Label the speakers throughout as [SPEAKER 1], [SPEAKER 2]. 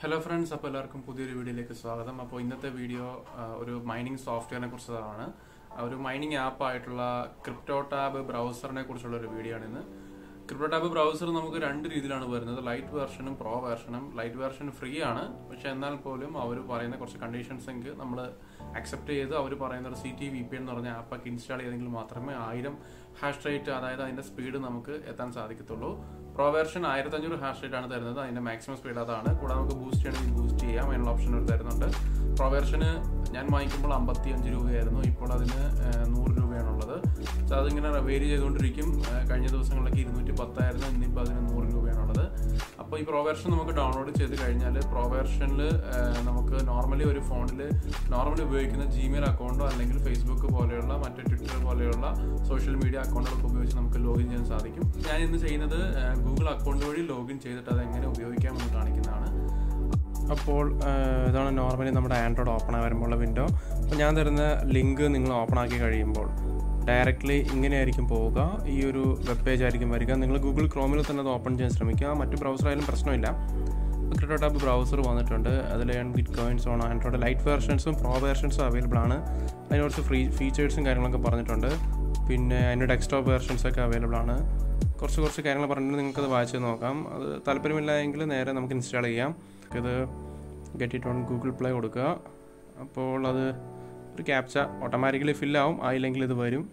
[SPEAKER 1] Hello friends അപ്പോൾ എല്ലാവർക്കും പുതിയൊരു വീഡിയോയിലേക്ക് സ്വാഗതം അപ്പോൾ ഇന്നത്തെ വീഡിയോ ആ, ഒരു മൈനിങ് സോഫ്റ്റ്വെയറിനെ കുറിച്ചതാണ് ആ, ഒരു മൈനിങ് ആപ്പ് ആയിട്ടുള്ള ക്രിപ്റ്റോ ടാബ് ബ്രൗസറിനെ കുറിച്ചുള്ള ഒരു വീഡിയോ ആണ് ഇന്ന് ക്രിപ്റ്റോ ടാബ് ബ്രൗസർ നമുക്ക് രണ്ട് രീതിയിലാണ് വരുന്നത് ലൈറ്റ് വെർഷനും പ്രോ വെർഷനും ലൈറ്റ് വെർഷൻ ഫ്രീ ആണ് പക്ഷെ എന്നാൽ പോലും അവർ പറയുന്ന കുറച്ച് കണ്ടീഷൻസ് എങ്കിൽ നമ്മൾ അക്സെപ്റ്റ് ചെയ്ത് അവർ പറയുന്ന ഒരു സി ടി വി പി എന്ന് പറഞ്ഞ ആപ്പൊക്കെ ഇൻസ്റ്റാൾ ചെയ്തെങ്കിൽ മാത്രമേ ആയിരം ഹാഷ് റേറ്റ് അതായത് അതിന്റെ സ്പീഡ് നമുക്ക് എത്താൻ സാധിക്കത്തുള്ളൂ പ്രോ വെർഷൻ ആയിരത്തി അഞ്ഞൂറ് ഹാഷ് റേറ്റ് ആണ് തരുന്നത് അതിന്റെ മാക്സിമം സ്പീഡ് അതാണ് കൂടാതെ നമുക്ക് ബൂസ്റ്റ് ചെയ്യണമെങ്കിൽ ബൂസ്റ്റ് ചെയ്യാം അതിനുള്ള ഓപ്ഷൻ അവർ തരുന്നുണ്ട് പ്രോ വെർഷന് ഞാൻ വാങ്ങിക്കുമ്പോൾ അമ്പത്തി അഞ്ച് രൂപയായിരുന്നു ഇപ്പോൾ അതിന് ഏഹ്, നൂറ് രൂപയാണുള്ളത് സോ അതിങ്ങനെ വേരി ചെയ്തുകൊണ്ടിരിക്കും ഏഹ്, കഴിഞ്ഞ ദിവസങ്ങളിലൊക്കെ ഇരുന്നൂറ്റി പത്തായിരുന്നു ഇന്നിപ്പോൾ അതിന് നൂറ് രൂപയാണുള്ളത് അപ്പോൾ ഈ പ്രോ വെർഷൻ നമുക്ക് ഡൗൺലോഡ് ചെയ്ത് കഴിഞ്ഞാൽ പ്രോ വെർഷനിൽ നമുക്ക് നോർമലി ഒരു ഫോണിൽ നോർമലി ഉപയോഗിക്കുന്ന ജിമെയിൽ അക്കൗണ്ടോ അല്ലെങ്കിൽ ഫേസ്ബുക്ക് പോലെയുള്ള മറ്റ് ട്വിറ്റർ പോലെയുള്ള സോഷ്യൽ മീഡിയ അക്കൗണ്ടുകളൊക്കെ ഉപയോഗിച്ച് നമുക്ക് ലോഗിൻ ചെയ്യാൻ സാധിക്കും ഞാൻ ഇന്ന് ചെയ്യുന്നത് ഗൂഗിൾ അക്കൗണ്ട് വഴി ലോഗിൻ ചെയ്തിട്ട് അത് എങ്ങനെ ഉപയോഗിക്കാമെന്ന് കാണിക്കുന്നതാണ് അപ്പോൾ ഏഹ്, ഇതാണ് നോർമലി നമ്മുടെ ആൻഡ്രോയിഡ് ഓപ്പൺ ആയി വരുമ്പോഴുള്ള വിൻഡോ അപ്പോൾ ഞാൻ തരുന്ന ലിങ്ക് നിങ്ങൾ ഓപ്പൺ ആക്കി കഴിയുമ്പോൾ ഡയറക്റ്റ്ലി ഇങ്ങനെയായിരിക്കും പോവുക ഈ ഒരു വെബ് പേജ് ആയിരിക്കും വരിക നിങ്ങൾ ഗൂഗിൾ ക്രോമിൽ തന്നെ അത് ഓപ്പൺ ചെയ്യാൻ ശ്രമിക്കുക മറ്റ് ബ്രൗസർ ആയാലും പ്രശ്നമില്ല ക്രിട്ടോ ടാബ് ബ്രൗസർ വന്നിട്ടുണ്ട് അതിൽ bitcoins on Android lite വെർഷൻസും പ്രോ വെർഷൻസും അവൈലബിൾ ആണ് അതിന് കുറച്ച് ഫ്രീ ഫീച്ചേഴ്സും കാര്യങ്ങളൊക്കെ പറഞ്ഞിട്ടുണ്ട് പിന്നെ അതിൻ്റെ ഡെസ്ക്ടോപ്പ് വെർഷൻസ് ഒക്കെ അവൈലബിൾ ആണ് കുറച്ച് കുറച്ച് കാര്യങ്ങൾ പറഞ്ഞിട്ട് നിങ്ങൾക്കത് വായിച്ച് നോക്കാം അത് താല്പര്യമില്ല എങ്കിൽ നേരെ നമുക്ക് ഇൻസ്റ്റാൾ ചെയ്യാം ഇത് get it on Google Play കൊടുക്കുക അപ്പോൾ അത് ഒരു ക്യാപ്ച ഓട്ടോമാറ്റിക്കലി ഫില്ലാവും ആയില്ലെങ്കിൽ ഇത് വരും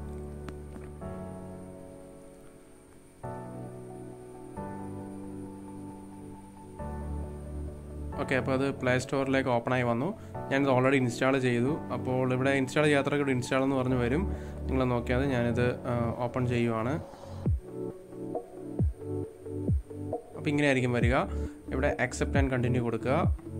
[SPEAKER 1] ഓക്കെ അപ്പോൾ അത് പ്ലേ സ്റ്റോറിലേക്ക് ഓപ്പൺ ആയി വന്നു ഞാനിത് ഓൾറെഡി ഇൻസ്റ്റാൾ ചെയ്തു അപ്പോൾ ഇവിടെ ഇൻസ്റ്റാൾ ചെയ്യാത്തവർക്ക് ഇവിടെ ഇൻസ്റ്റാൾ എന്ന് പറഞ്ഞ് വരും നിങ്ങൾ നോക്കിയാൽ ഞാനിത് ഓപ്പൺ ചെയ്യുവാണ് അപ്പോൾ ഇങ്ങനെയായിരിക്കും വരിക ഇവിടെ അക്സെപ്റ്റ് ആൻഡ് കണ്ടിന്യൂ കൊടുക്കുക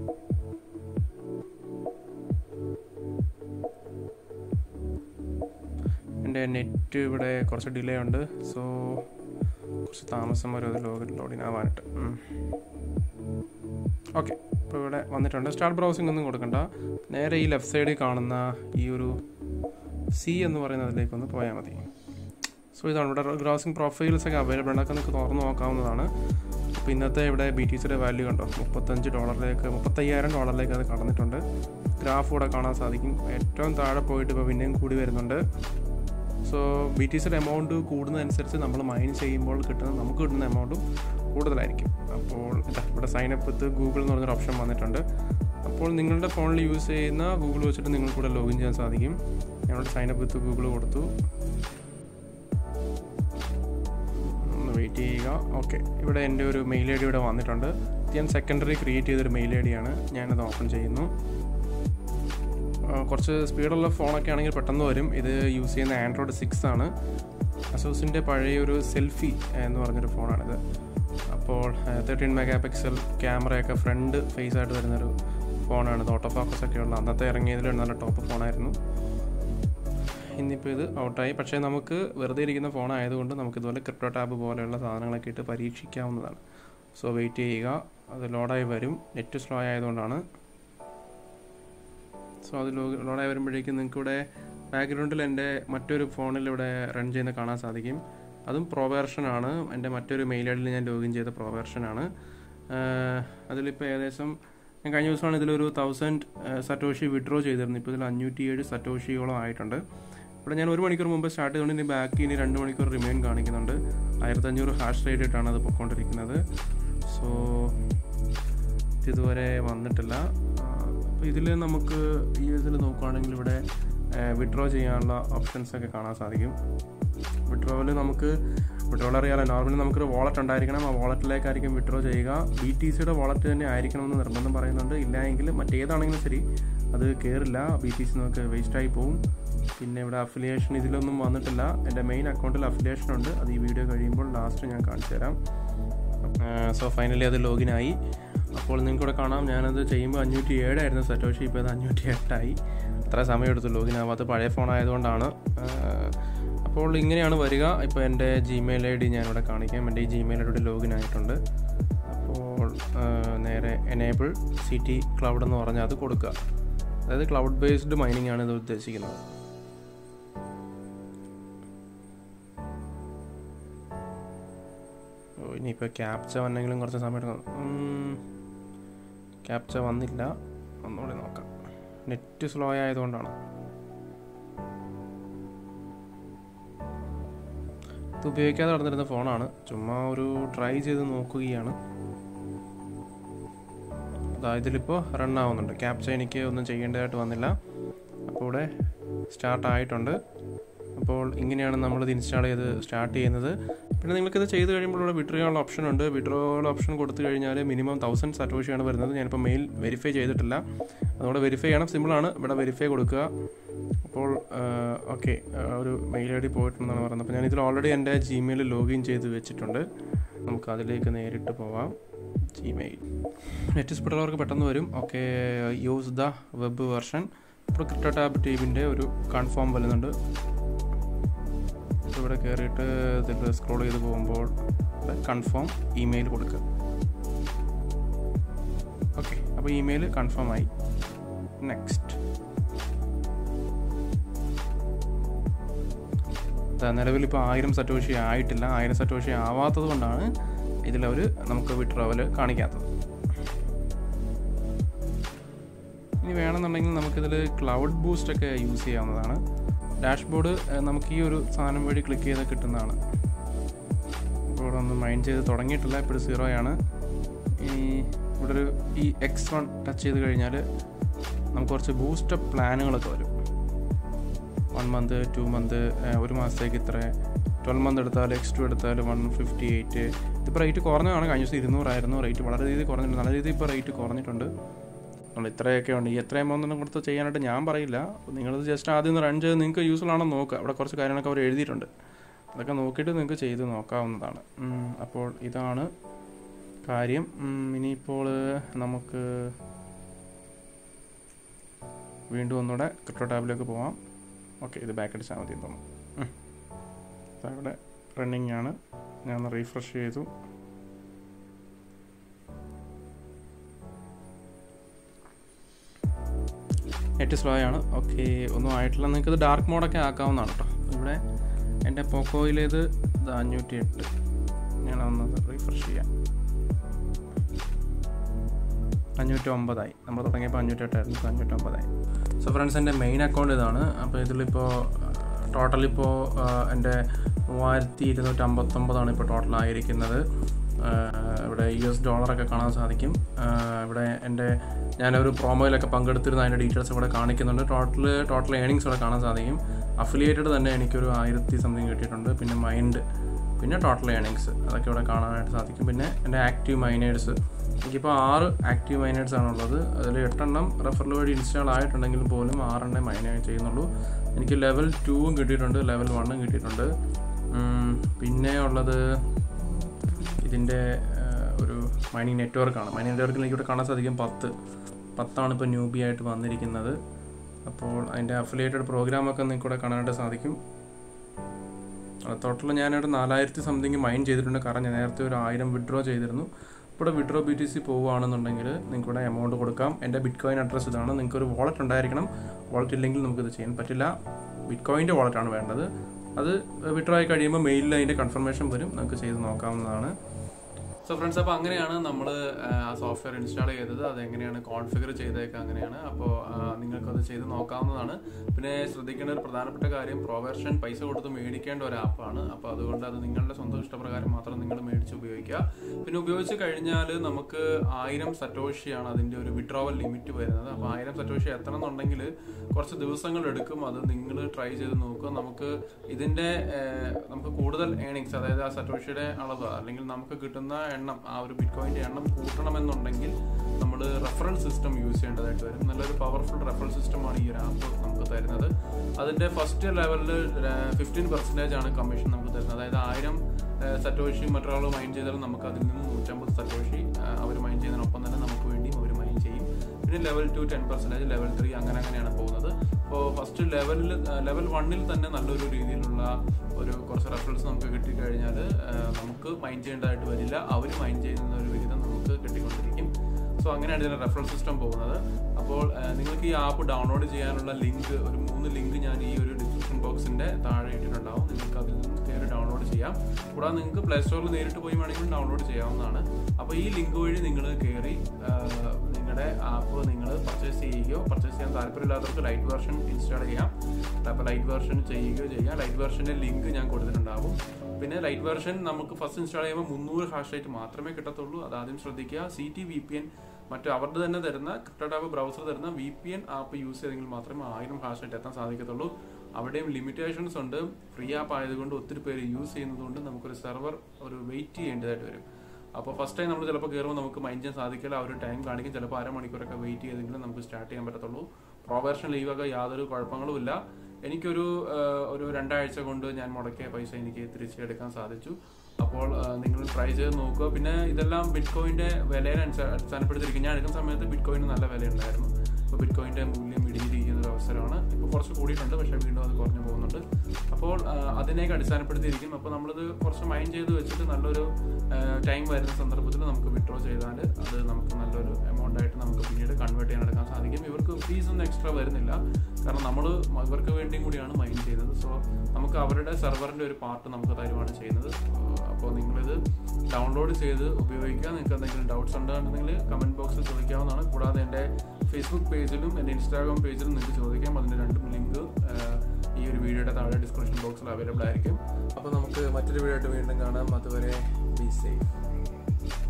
[SPEAKER 1] എൻ്റെ നെറ്റ് ഇവിടെ കുറച്ച് ഡിലേ ഉണ്ട് സോ കുറച്ച് താമസം വരും അത് ലോഗിൻ ലോഡിൻ ആവാനായിട്ട് ഓക്കെ ഇപ്പോൾ ഇവിടെ വന്നിട്ടുണ്ട് സ്റ്റാർട്ട് ബ്രൗസിംഗ് ഒന്നും കൊടുക്കണ്ട നേരെ ഈ ലെഫ്റ്റ് സൈഡിൽ കാണുന്ന ഈ ഒരു സി എന്ന് പറയുന്നതിലേക്ക് ഒന്ന് പോയാൽ മതി സോ ഇതാണ് ഇവിടെ ബ്രൗസിംഗ് പ്രൊഫൈൽസ് ഒക്കെ അവൈലബിൾ ആണ് അതൊക്കെ നിങ്ങൾക്ക് തുറന്ന് നോക്കാവുന്നതാണ് അപ്പോൾ ഇന്നത്തെ ഇവിടെ ബി ടി സിയുടെ വാല്യൂ കണ്ടോ മുപ്പത്തഞ്ച് ഡോളറിലേക്ക് മുപ്പത്തയ്യായിരം ഡോളറിലേക്ക് അത് കടന്നിട്ടുണ്ട് ഗ്രാഫ് ഇവിടെ കാണാൻ സാധിക്കും ഏറ്റവും താഴെ പോയിട്ട് ഇപ്പോൾ പിന്നെയും കൂടി വരുന്നുണ്ട് സോ ബി ടി സിയുടെ എമൗണ്ട് കൂടുന്നതനുസരിച്ച് നമ്മൾ മൈൻ ചെയ്യുമ്പോൾ കിട്ടുന്ന നമുക്ക് കിട്ടുന്ന എമൗണ്ടും കൂടുതലായിരിക്കും അപ്പോൾ ഇതാ ഇവിടെ സൈൻ അപ്പ് വിത്ത് ഗൂഗിൾ എന്ന് പറഞ്ഞൊരു ഓപ്ഷൻ വന്നിട്ടുണ്ട് അപ്പോൾ നിങ്ങളുടെ ഫോണിൽ യൂസ് ചെയ്യുന്ന ഗൂഗിൾ വെച്ചിട്ട് നിങ്ങൾക്ക് കൂടെ ലോഗിൻ ചെയ്യാൻ സാധിക്കും ഞങ്ങളുടെ സൈൻ അപ്പ് വിത്ത് ഗൂഗിൾ കൊടുത്തു ഒന്ന് വെയിറ്റ് ചെയ്യുക ഓക്കെ ഇവിടെ എൻ്റെ ഒരു മെയിൽ ഐ ഡി ഇവിടെ വന്നിട്ടുണ്ട് ഇത് ഞാൻ സെക്കൻഡറി ക്രിയേറ്റ് ചെയ്തൊരു മെയിൽ ഐ ഡിയാണ് ഞാനത് ഓപ്പൺ ചെയ്യുന്നു ആ, കുറച്ച് സ്പീഡുള്ള ഫോണൊക്കെ ആണെങ്കിൽ പെട്ടെന്ന് വരും ഇത് യൂസ് ചെയ്യുന്ന ആൻഡ്രോയിഡ് സിക്സ് ആണ് അസോസിൻ്റെ പഴയ ഒരു സെൽഫി എന്ന് പറഞ്ഞൊരു ഫോണാണിത് അപ്പോൾ തേർട്ടീൻ മെഗാ പിക്സൽ ക്യാമറയൊക്കെ ഫ്രണ്ട് ഫേസ് ആയിട്ട് വരുന്നൊരു ഫോണാണ് ഇത് ഓട്ടോ ഫോക്കസ് ഒക്കെ ഉള്ള അന്നത്തെ ഇറങ്ങിയതിൽ നല്ല ടോപ്പ് ഫോണായിരുന്നു ഇന്നിപ്പോൾ ഇത് ഔട്ടായി പക്ഷേ നമുക്ക് വെറുതെ ഇരിക്കുന്ന ഫോൺ ആയതുകൊണ്ട് നമുക്ക് ഇതുപോലെ ക്രിപ്റ്റോ ടാബ് പോലെയുള്ള സാധനങ്ങളൊക്കെ ഇട്ട് പരീക്ഷിക്കാവുന്നതാണ് സോ വെയിറ്റ് ചെയ്യുക അത് ലോഡായി വരും നെറ്റ് സ്ലോ ആയതുകൊണ്ടാണ് സോ അത് ലോ- ലോഡായി വരുമ്പോഴേക്കും നിങ്ങൾക്ക് ഇവിടെ ബാക്ക്ഗ്രൗണ്ടിൽ എൻ്റെ മറ്റൊരു ഫോണിൽ ഇവിടെ റൺ ചെയ്യുന്ന കാണാൻ സാധിക്കും അതും പ്രോ വെർഷനാണ് എൻ്റെ മറ്റൊരു മെയിൽ ഐ ഡിയിൽ ഞാൻ ലോഗിൻ ചെയ്ത പ്രോ വെർഷനാണ് അതിലിപ്പോൾ ഏകദേശം ഞാൻ കഴിഞ്ഞ ദിവസമാണ് ഇതിലൊരു തൗസൻഡ് സറ്റോഷി വിഡ്രോ ചെയ്തിരുന്നു ഇപ്പോൾ ഇതിൽ അഞ്ഞൂറ്റി ഏഴ് സറ്റോഷിയോളം ആയിട്ടുണ്ട് ഇവിടെ ഞാൻ ഒരു മണിക്കൂർ മുമ്പ് സ്റ്റാർട്ട് ചെയ്തുകൊണ്ട് ഇനി ബാക്കി ഇനി രണ്ട് മണിക്കൂർ റിമെയിൻ കാണിക്കുന്നുണ്ട് ആയിരത്തഞ്ഞൂറ് ഹാഷ് റേറ്റ് ആയിട്ടാണ് അത് പൊയ്ക്കൊണ്ടിരിക്കുന്നത് സോ ഇതുവരെ വന്നിട്ടില്ല അപ്പോൾ ഇതിൽ നമുക്ക് ഈ ഇതിൽ നോക്കുകയാണെങ്കിൽ ഇവിടെ വിഡ്രോ ചെയ്യാനുള്ള ഓപ്ഷൻസ് ഒക്കെ കാണാൻ സാധിക്കും വിഡ്രോയിൽ നമുക്ക് വിഡ്രോയിൽ അറിയാലോ നോർമലി നമുക്കൊരു വാളറ്റ് ഉണ്ടായിരിക്കണം ആ വാളറ്റിലേക്കായിരിക്കും വിഡ്രോ ചെയ്യുക ബി ടി സിയുടെ വാളറ്റ് തന്നെ ആയിരിക്കണമെന്ന് നിർബന്ധം പറയുന്നുണ്ട് ഇല്ല എങ്കിൽ മറ്റേതാണെങ്കിലും ശരി അത് കയറില്ല ബി ടി സി നമുക്ക് വേസ്റ്റായി പോകും പിന്നെ ഇവിടെ അഫിലിയേഷൻ ഇതിലൊന്നും വന്നിട്ടില്ല എൻ്റെ മെയിൻ അക്കൗണ്ടിൽ അഫിലിയേഷൻ ഉണ്ട് അത് ഈ വീഡിയോ കഴിയുമ്പോൾ ലാസ്റ്റ് ഞാൻ കാണിച്ചു തരാം സോ ഫൈനലി അത് ലോഗിൻ ആയി അപ്പോൾ നിങ്ങൾക്ക് ഇവിടെ കാണാം ഞാനത് ചെയ്യുമ്പോൾ അഞ്ഞൂറ്റി ഏഴായിരുന്നു സറ്റോഷി ഇപ്പോൾ അത് അഞ്ഞൂറ്റി എട്ടായി അത്ര സമയം എടുത്തു ലോഗിൻ ആവാത്ത പഴയ ഫോൺ ആയതുകൊണ്ടാണ് ആഹ് അപ്പോൾ ഇങ്ങനെയാണ് വരിക ഇപ്പോൾ എൻ്റെ ജിമെയിൽ ഐ ഡി ഞാനിവിടെ കാണിക്കാം എൻ്റെ ഈ ജിമെയിൽ ഐ ഡിയുടെ ലോഗിൻ ആയിട്ടുണ്ട് അപ്പോൾ ആഹ് നേരെ എനേബിൾ സി ടി ക്ലൗഡ് എന്ന് പറഞ്ഞാൽ അത് കൊടുക്കുക അതായത് ക്ലൗഡ് ബേസ്ഡ് മൈനിങ് ആണ് ഇത് ഉദ്ദേശിക്കുന്നത് ഓ ഇനിയിപ്പോൾ ക്യാപ്ച വന്നെങ്കിലും കുറച്ച് സമയം എടുക്കണം ഉം. ക്യാപ്ച വന്നില്ല ഒന്നുകൂടി നോക്കാം നെറ്റ് സ്ലോ ആയതുകൊണ്ടാണ് ഇത് ഉപയോഗിക്കാതെ നടന്നിരുന്ന ഫോണാണ് ചുമ്മാ ഒരു ട്രൈ ചെയ്ത് നോക്കുകയാണ് അതാ ഇതിലിപ്പോൾ റൺ ആവുന്നുണ്ട് ക്യാപ്ച എനിക്ക് ഒന്നും ചെയ്യേണ്ടതായിട്ട് വന്നില്ല അപ്പോൾ ഇവിടെ സ്റ്റാർട്ട് ആയിട്ടുണ്ട് അപ്പോൾ ഇങ്ങനെയാണ് നമ്മളിത് ഇൻസ്റ്റാൾ ചെയ്ത് സ്റ്റാർട്ട് ചെയ്യുന്നത് പിന്നെ നിങ്ങൾക്കിത് ചെയ്ത് കഴിയുമ്പോൾ ഇവിടെ വിഡ്രോ ചെയ്യാനുള്ള ഓപ്ഷൻ ഉണ്ട് വിഡ്രോ ഓപ്ഷൻ കൊടുത്തു കഴിഞ്ഞാൽ മിനിമം തൗസൻഡ് സറ്റോഷിയാണ് വരുന്നത് ഞാനിപ്പോൾ മെയിൽ വെരിഫൈ ചെയ്തിട്ടില്ല അതുകൊണ്ട് വെരിഫൈ ചെയ്യണം സിമ്പിളാണ് ഇവിടെ വെരിഫൈ കൊടുക്കുക അപ്പോൾ ഓക്കെ ഒരു മെയിൽ ഐ ഡി പോയിട്ടുണ്ടെന്നാണ് പറയുന്നത് അപ്പോൾ ഞാനിതിൽ ഓൾറെഡി എൻ്റെ ജിമെയിൽ ലോഗിൻ ചെയ്ത് വെച്ചിട്ടുണ്ട് നമുക്ക് അതിലേക്ക് നേരിട്ട് പോവാം ജിമെയിൽ നെറ്റ് സ്പീഡുള്ളവർക്ക് പെട്ടെന്ന് വരും okay use the web version ഇപ്പോൾ ക്രിപ്റ്റോ ടാബ് ടീമിൻ്റെ ഒരു കൺഫേം വരുന്നുണ്ട് ഇവിടെ കയറിയിട്ട് ഇതിൽ സ്ക്രോൾ ചെയ്ത് പോകുമ്പോൾ കൺഫേം ഇമെയിൽ കൊടുക്കുക ഓക്കെ അപ്പോൾ ഇമെയിൽ കൺഫേം ആയി നെക്സ്റ്റ് നിലവിൽ ഇപ്പോൾ ആയിരം സറ്റോഷി ആയിട്ടില്ല ആയിരം സറ്റോഷി ആവാത്തത് കൊണ്ടാണ് ഇതിലവർ നമുക്ക് വിട്രോവൽ കാണിക്കാത്തത് ഇനി വേണമെന്നുണ്ടെങ്കിൽ നമുക്കിതിൽ ക്ലൗഡ് ബൂസ്റ്റ് ഒക്കെ യൂസ് ചെയ്യാവുന്നതാണ് ഡാഷ്ബോർഡ് നമുക്ക് ഈ ഒരു സാധനം വഴി ക്ലിക്ക് ചെയ്താൽ കിട്ടുന്നതാണ് ഇപ്പോൾ ഇവിടെ ഒന്ന് മൈൻഡ് ചെയ്ത് തുടങ്ങിയിട്ടില്ല ഇപ്പോൾ സീറോ ആണ് ഈ ഇവിടെ ഒരു ഈ എക്സ് വൺ ടച്ച് ചെയ്ത് കഴിഞ്ഞാൽ നമുക്ക് കുറച്ച് ബൂസ്റ്റപ്പ് പ്ലാനുകളൊക്കെ വരും വൺ മന്ത് ടു മന്ത് ഒരു മാസത്തേക്ക് ഇത്ര ട്വൽവ് മന്ത് എടുത്താൽ എക്സ് ടു എടുത്താൽ വൺ ഫിഫ്റ്റി എയ്റ്റ് ഇതിപ്പോൾ റേറ്റ് കുറഞ്ഞതാണ് കഴിഞ്ഞ ദിവസം ഇരുന്നൂറായിരുന്നു റേറ്റ് വളരെ രീതിയിൽ കുറഞ്ഞിട്ടുണ്ട് നല്ല രീതിയിൽ ഇപ്പോൾ റേറ്റ് കുറഞ്ഞിട്ടുണ്ട് നമ്മൾ ഇത്രയൊക്കെ ഉണ്ട് ഈ എത്ര എമൗണ്ട് കൊടുത്ത് ചെയ്യാനായിട്ട് ഞാൻ പറയില്ല നിങ്ങളിത് ജസ്റ്റ് ആദ്യം ഒന്ന് റൺ ചെയ്ത് നിങ്ങൾക്ക് യൂസ്ഫുൾ ആണോ നോക്കുക അവിടെ കുറച്ച് കാര്യങ്ങളൊക്കെ അവർ എഴുതിയിട്ടുണ്ട് അതൊക്കെ നോക്കിയിട്ട് നിങ്ങൾക്ക് ചെയ്ത് നോക്കാവുന്നതാണ് അപ്പോൾ ഇതാണ് കാര്യം ഇനിയിപ്പോൾ നമുക്ക് വീണ്ടും ഒന്നുകൂടെ ക്രിപ്റ്റോ ടാബിലേക്ക് പോവാം ഓക്കെ ഇത് ബാക്ക് അടിച്ചാൽ മതി തോന്നുന്നു ഇവിടെ റണ്ണിങ് ആണ് ഞാൻ റീഫ്രഷ് ചെയ്തു നെറ്റ് സ്ലോ ആണ് ഓക്കെ ഒന്നും ആയിട്ടില്ല നിങ്ങൾക്ക് ഇത് ഡാർക്ക് മോഡൊക്കെ ആക്കാവുന്നതാണ് കേട്ടോ ഇവിടെ എൻ്റെ പോക്കോയിലേത് ഇത് അഞ്ഞൂറ്റി എട്ട് ഞാൻ ഒന്ന് റീഫ്രഷ് ചെയ്യാം അഞ്ഞൂറ്റി ഒമ്പതായി നമ്മൾ തുടങ്ങിയപ്പോൾ അഞ്ഞൂറ്റെട്ടായിരുന്നു ഇപ്പോൾ അഞ്ഞൂറ്റൊമ്പതായി സോ ഫ്രണ്ട്സ് എൻ്റെ മെയിൻ അക്കൗണ്ട് ഇതാണ് അപ്പോൾ ഇതിലിപ്പോൾ ടോട്ടൽ ഇപ്പോൾ എൻ്റെ മൂവായിരത്തി ഇരുന്നൂറ്റി അമ്പത്തൊമ്പതാണ് ഇപ്പോൾ ടോട്ടൽ ആയിരിക്കുന്നത് ഇവിടെ യു എസ് ഡോളറൊക്കെ കാണാൻ സാധിക്കും ഇവിടെ എൻ്റെ ഞാനൊരു പ്രോമോയിലൊക്കെ പങ്കെടുത്തിരുന്ന അതിൻ്റെ ഡീറ്റെയിൽസ് ഇവിടെ കാണിക്കുന്നുണ്ട് ടോട്ടൽ ടോട്ടൽ ഏണിങ്സ് ഇവിടെ കാണാൻ സാധിക്കും അഫിലിയേറ്റഡ് തന്നെ എനിക്കൊരു ആയിരത്തി സംതിങ് കിട്ടിയിട്ടുണ്ട് പിന്നെ മൈൻഡ് പിന്നെ ടോട്ടൽ ഏണിങ്സ് അതൊക്കെ ഇവിടെ കാണാനായിട്ട് സാധിക്കും പിന്നെ എൻ്റെ ആക്റ്റീവ് മൈനേഴ്സ് എനിക്കിപ്പോൾ ആറ് ആക്റ്റീവ് മൈനേഴ്സ് ആണുള്ളത് അതിൽ എട്ടെണ്ണം റെഫറൽ വഴി ഇൻസ്റ്റാൾ ആയിട്ടുണ്ടെങ്കിൽ പോലും ആറെണ്ണം മൈനേജ് ചെയ്യുന്നുള്ളൂ എനിക്ക് ലെവൽ ടൂവും കിട്ടിയിട്ടുണ്ട് ലെവൽ വണ്ണും കിട്ടിയിട്ടുണ്ട് പിന്നെ ഉള്ളത് ഇതിൻ്റെ ഒരു മൈനിങ് നെറ്റ്വർക്കാണ് മൈനിങ് നെറ്റ്വർക്കിൽ എനിക്കിവിടെ കാണാൻ സാധിക്കും പത്ത് പത്താണ് ഇപ്പോൾ ന്യൂബി ആയിട്ട് വന്നിരിക്കുന്നത് അപ്പോൾ അതിൻ്റെ അഫിലിയേറ്റഡ് പ്രോഗ്രാമൊക്കെ നിങ്ങൾക്ക് ഇവിടെ കാണാനായിട്ട് സാധിക്കും ടോട്ടൽ ഞാനിവിടെ നാലായിരത്തി സംതിങ് മൈൻ ചെയ്തിട്ടുണ്ട് കാരണം ഞാൻ നേരത്തെ ഒരു ആയിരം വിഡ്രോ ചെയ്തിരുന്നു ഇവിടെ വിഡ്രോ ബി ടി സി പോവുകയാണെന്നുണ്ടെങ്കിൽ നിങ്ങൾക്ക് ഇവിടെ എമൗണ്ട് കൊടുക്കാം എൻ്റെ ബിറ്റ് കോയിൻ അഡ്രസ്സ് ഇതാണ് നിങ്ങൾക്ക് ഒരു വാളറ്റ് ഉണ്ടായിരിക്കണം വാളറ്റ് ഇല്ലെങ്കിൽ നമുക്കിത് ചെയ്യാൻ പറ്റില്ല ബിറ്റ് കോയിൻ്റെ വാളറ്റാണ് വേണ്ടത് അത് വിഡ്രോ ആയി കഴിയുമ്പോൾ മെയിലിൽ അതിൻ്റെ കൺഫർമേഷൻ വരും നമുക്ക് ചെയ്ത് നോക്കാവുന്നതാണ് സോ ഫ്രണ്ട്സ് അപ്പോൾ അങ്ങനെയാണ് നമ്മൾ ആ സോഫ്റ്റ്വെയർ ഇൻസ്റ്റാൾ ചെയ്തത് അത് എങ്ങനെയാണ് കോൺഫിഗർ ചെയ്തേക്കുക അങ്ങനെയാണ് അപ്പോൾ നിങ്ങൾക്കത് ചെയ്ത് നോക്കാവുന്നതാണ് പിന്നെ ശ്രദ്ധിക്കേണ്ട ഒരു പ്രധാനപ്പെട്ട കാര്യം പ്രൊവേർഷൻ പൈസ കൊടുത്ത് മേടിക്കേണ്ട ഒരു ആപ്പാണ് അപ്പോൾ അതുകൊണ്ട് അത് നിങ്ങളുടെ സ്വന്തം ഇഷ്ടപ്രകാരം മാത്രം നിങ്ങൾ മേടിച്ച് ഉപയോഗിക്കുക പിന്നെ ഉപയോഗിച്ച് കഴിഞ്ഞാൽ നമുക്ക് ആയിരം സറ്റോഷിയാണ് അതിൻ്റെ ഒരു വിഡ്രോവൽ ലിമിറ്റ് വരുന്നത് അപ്പോൾ ആയിരം സറ്റോഷി എത്തണം എന്നുണ്ടെങ്കിൽ കുറച്ച് ദിവസങ്ങൾ എടുക്കും അത് നിങ്ങൾ ട്രൈ ചെയ്ത് നോക്കുക നമുക്ക് ഇതിൻ്റെ നമുക്ക് കൂടുതൽ ഏണിങ്സ് അതായത് ആ സറ്റോഷിയുടെ അളവ് അല്ലെങ്കിൽ നമുക്ക് കിട്ടുന്ന എണ്ണം ആ ഒരു ബിറ്റ് കോയിൻ്റെ എണ്ണം കൂട്ടണമെന്നുണ്ടെങ്കിൽ നമ്മൾ റെഫറൽ സിസ്റ്റം യൂസ് ചെയ്യേണ്ടതായിട്ട് വരും നല്ലൊരു പവർഫുൾ റെഫറൽ സിസ്റ്റമാണ് ഈ ഒരു ആപ്പ് നമുക്ക് തരുന്നത് അതിൻ്റെ ഫസ്റ്റ് ലെവലിൽ ഫിഫ്റ്റീൻ പെർസെൻറ്റേജ് ആണ് കമ്മീഷൻ നമുക്ക് തരുന്നത് അതായത് ആയിരം സറ്റോഷി മറ്റൊരാൾ മൈൻഡ് ചെയ്താൽ നമുക്ക് അതിൽ നിന്ന് നൂറ്റമ്പത് സറ്റോഷി അവർ മൈൻഡ് ചെയ്യുന്നതിനൊപ്പം തന്നെ നമുക്ക് വേണ്ടിയും അവർ മൈൻഡ് ചെയ്യും പിന്നെ level two ten percentage level three അങ്ങനെ അങ്ങനെയാണ് പോകുന്നത് അപ്പോൾ ഫസ്റ്റ് ലെവലിൽ ലെവൽ വണ്ണിൽ തന്നെ നല്ലൊരു രീതിയിലുള്ള ഒരു കുറച്ച് റെഫറൻസ് നമുക്ക് കിട്ടിക്കഴിഞ്ഞാൽ നമുക്ക് മൈൻഡ് ചെയ്യേണ്ടതായിട്ട് വരില്ല അവർ മൈൻഡ് ചെയ്യുന്ന ഒരു വിഹിതം നമുക്ക് കിട്ടിക്കൊണ്ടിരിക്കും സോ അങ്ങനെയാണ് ഇതിൻ്റെ റെഫറൽ സിസ്റ്റം പോകുന്നത് അപ്പോൾ നിങ്ങൾക്ക് ഈ ആപ്പ് ഡൗൺലോഡ് ചെയ്യാനുള്ള ലിങ്ക് ഒരു മൂന്ന് ലിങ്ക് ഞാൻ ഈ ഒരു ഡിസ്ക്രിപ്ഷൻ ബോക്സിൻ്റെ താഴെ ഇട്ടിട്ടുണ്ടാവും നിങ്ങൾക്ക് അതിൽ നിന്ന് കയറി ഡൗൺലോഡ് ചെയ്യാം കൂടാതെ നിങ്ങൾക്ക് പ്ലേ സ്റ്റോറിൽ നേരിട്ട് പോയി വേണമെങ്കിലും ഡൗൺലോഡ് ചെയ്യാവുന്നതാണ് അപ്പോൾ ഈ ലിങ്ക് വഴി നിങ്ങൾ കയറി നിങ്ങൾ നിങ്ങളുടെ ആപ്പ് നിങ്ങൾ പർച്ചേസ് ചെയ്യുകയോ പർച്ചേസ് ചെയ്യാൻ താല്പര്യമില്ലാത്തവർക്ക് ലൈറ്റ് വെർഷൻ ഇൻസ്റ്റാൾ ചെയ്യാം അപ്പോൾ ലൈറ്റ് വെർഷൻ ചെയ്യുകയോ ചെയ്യാം ലൈറ്റ് വെർഷൻ്റെ ലിങ്ക് ഞാൻ കൊടുത്തിട്ടുണ്ടാവും പിന്നെ ലൈറ്റ് വെർഷൻ നമുക്ക് ഫസ്റ്റ് ഇൻസ്റ്റാൾ ചെയ്യുമ്പോൾ മുന്നൂറ് ഹാഷ് റേറ്റ് മാത്രമേ കിട്ടത്തുള്ളൂ അത് ആദ്യം ശ്രദ്ധിക്കുക C T V P N മറ്റു അവരുടെ തന്നെ തരുന്ന ക്രിപ്റ്റോടാപ്പ് ബ്രൗസർ തരുന്ന V P N app use ചെയ്തെങ്കിൽ മാത്രമേ ആയിരം ഹാഷ് റേറ്റ് എത്താൻ സാധിക്കത്തുള്ളൂ അവിടെയും ലിമിറ്റേഷൻസ് ഉണ്ട് ഫ്രീ ആപ്പ് ആയതുകൊണ്ട് ഒത്തിരി പേര് യൂസ് ചെയ്യുന്നതുകൊണ്ട് നമുക്കൊരു സെർവർ ഒരു വെയിറ്റ് ചെയ്യേണ്ടതായിട്ട് വരും അപ്പോൾ ഫസ്റ്റ് ടൈം നമ്മൾ ചിലപ്പോൾ കയറുമ്പോൾ നമുക്ക് മൈൻഡ് ചെയ്യാൻ സാധിക്കില്ല ആ ഒരു ടൈം കാണിക്കും ചിലപ്പോൾ അരമണിക്കൂറൊക്കെ വെയിറ്റ് ചെയ്തെങ്കിലും നമുക്ക് സ്റ്റാർട്ട് ചെയ്യാൻ പറ്റത്തുള്ളൂ പ്രൊവേർഷൻ ലീവൊക്കെ യാതൊരു കുഴപ്പങ്ങളും ഇല്ല എനിക്കൊരു ഒരു രണ്ടാഴ്ച കൊണ്ട് ഞാൻ മുടക്കിയ പൈസ എനിക്ക് തിരിച്ചെടുക്കാൻ സാധിച്ചു അപ്പോൾ നിങ്ങൾ ട്രൈ ചെയ്ത് നോക്കുക പിന്നെ ഇതെല്ലാം ബിറ്റ് കോയിന്റെ വിലയെ അടിസ്ഥാനപ്പെടുത്തിയിരിക്കും ഞാൻ എടുക്കുന്ന സമയത്ത് ബിറ്റ് കോയിന് നല്ല വിലയുണ്ടായിരുന്നു ഇപ്പോൾ ബിറ്റ് കോയിന്റെ മൂല്യം ഇടിഞ്ഞിരിക്കുന്ന ഒരു അവസരമാണ് ഇപ്പോൾ കുറച്ച് കൂടിയിട്ടുണ്ട് പക്ഷേ വീണ്ടും അത് കുറഞ്ഞു പോകുന്നുണ്ട് അപ്പോൾ അതിനെയൊക്കെ അടിസ്ഥാനപ്പെടുത്തിയിരിക്കും അപ്പോൾ നമ്മളിത് കുറച്ച് മൈൻഡ് ചെയ്ത് വെച്ചിട്ട് നല്ലൊരു ടൈം വരുന്ന സന്ദർഭത്തിൽ നമുക്ക് വിഡ്രോ ചെയ്താൽ അത് നമുക്ക് നല്ലൊരു എമൗണ്ട് ആയിട്ട് നമുക്ക് പിന്നീട് കൺവേർട്ട് ചെയ്യാൻ എടുക്കാൻ സാധിക്കും ഇവർക്ക് ഫീസ് ഒന്നും എക്സ്ട്രാ വരുന്നില്ല കാരണം നമ്മൾ ഇവർക്ക് വേണ്ടിയും കൂടിയാണ് മൈൻഡ് ചെയ്യുന്നത് സോ നമുക്ക് അവരുടെ സെർവറിന്റെ ഒരു പാർട്ട് നമുക്ക് തരുവാണ് ചെയ്യുന്നത് അപ്പോൾ നിങ്ങളിത് ഡൗൺലോഡ് ചെയ്ത് ഉപയോഗിക്കുക നിങ്ങൾക്ക് എന്തെങ്കിലും ഡൗട്ട്സ് ഉണ്ടെന്നുണ്ടെങ്കിൽ കമന്റ് ബോക്സിൽ ചോദിക്കാവുന്നതാണ് കൂടാതെ എൻ്റെ ഫേസ്ബുക്ക് പേജിലും എൻ്റെ ഇൻസ്റ്റാഗ്രാം പേജിലും നിങ്ങൾക്ക് ചോദിക്കാം അതിൻ്റെ രണ്ടും ലിങ്ക് ഈ ഒരു വീഡിയോയുടെ താഴെ ഡിസ്ക്രിപ്ഷൻ ബോക്സിൽ അവൈലബിൾ ആയിരിക്കും അപ്പോൾ നമുക്ക് മറ്റൊരു വീഡിയോ ആയിട്ട് വീണ്ടും കാണാം അതുവരെ ബി സേഫ്